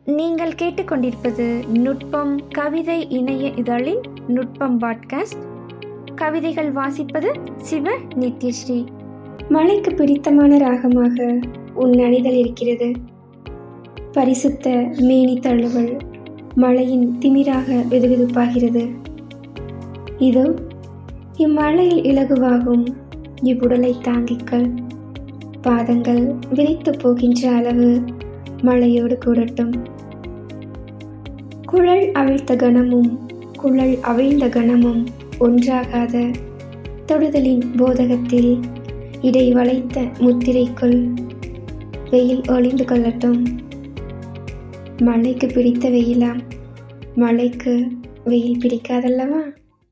நீங்கள் கேட்டுக்கொண்டிருப்பது நுட்பம் கவிதை இணைய இதழின் நுட்பம் பாட்காஸ்ட் கவிதைகள் வாசிப்பது சிவ நித்யஸ்ரீ மழைக்கு பிடித்தமான ராகமாக உன் அணிதல் இருக்கிறது பரிசுத்த மேனி தழுவல் மழையின் திமிராக வெதுவெதுப்பாகிறது இதோ இம்மழையில் இலகுவாகும் இவ்வுடலை தாங்கிக்கள் பாதங்கள் விரித்து போகின்ற அளவு மழையோடு கூடட்டும் குழல் அவிழ்த்த கணமும் குழல் அவிழ்ந்த கணமும் ஒன்றாகாத தொடுதலின் போதகத்தில் இடை வளைத்த முத்திரைக்குள் வெயில் ஒளிந்து கொள்ளட்டும் மழைக்கு பிடித்த வெயிலாம் மழைக்கு வெயில் பிடிக்காதல்லவா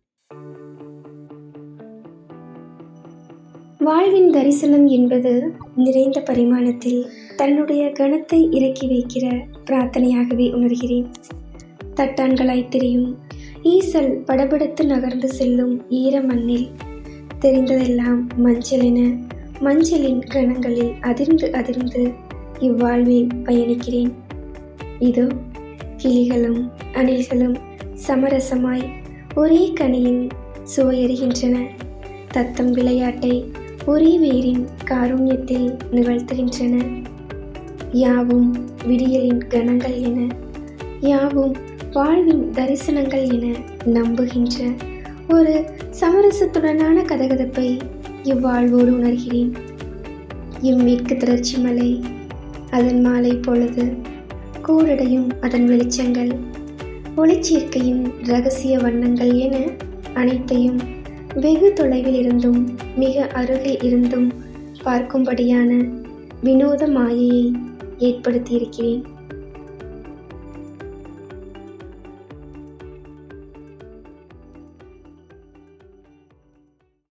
வாழ்வின் தரிசனம் என்பது நிறைந்த பரிமாணத்தில் தன்னுடைய கணத்தை இறக்கி வைக்கிற பிரார்த்தனையாகவே உணர்கிறேன் தட்டான்களாய் தெரியும் ஈசல் படபடத்து நகர்ந்து செல்லும் ஈர மண்ணில் தெரிந்ததெல்லாம் மஞ்சள் என மஞ்சளின் கணங்களில் அதிர்ந்து அதிர்ந்து இவ்வாழ்வில் பயணிக்கிறேன் இதோ கிளிகளும் அணில்களும் சமரசமாய் ஒரே கனியின் சுவையறிகின்றன தத்தம் விளையாட்டை ஒரே வேரின் காருண்யத்தில் நிகழ்த்துகின்றன யாவும் விடியலின் கணங்கள் என யாவும் வாழ்வின் தரிசனங்கள் என நம்புகின்ற ஒரு சமரசத்துடனான கதகதப்பை இவ்வாழ்வோடு உணர்கிறேன் இம்மேற்கு திரட்சி மலை அதன் மாலை பொழுது கூரடையும் அதன் வெளிச்சங்கள் ஒளிச்சேர்க்கையின் ரகசிய வண்ணங்கள் என அனைத்தையும் வெகு தொலைவில் இருந்தும் மிக அருகில் இருந்தும் பார்க்கும்படியான வினோத மாயையை ஏற்படுத்தியிருக்கிறேன்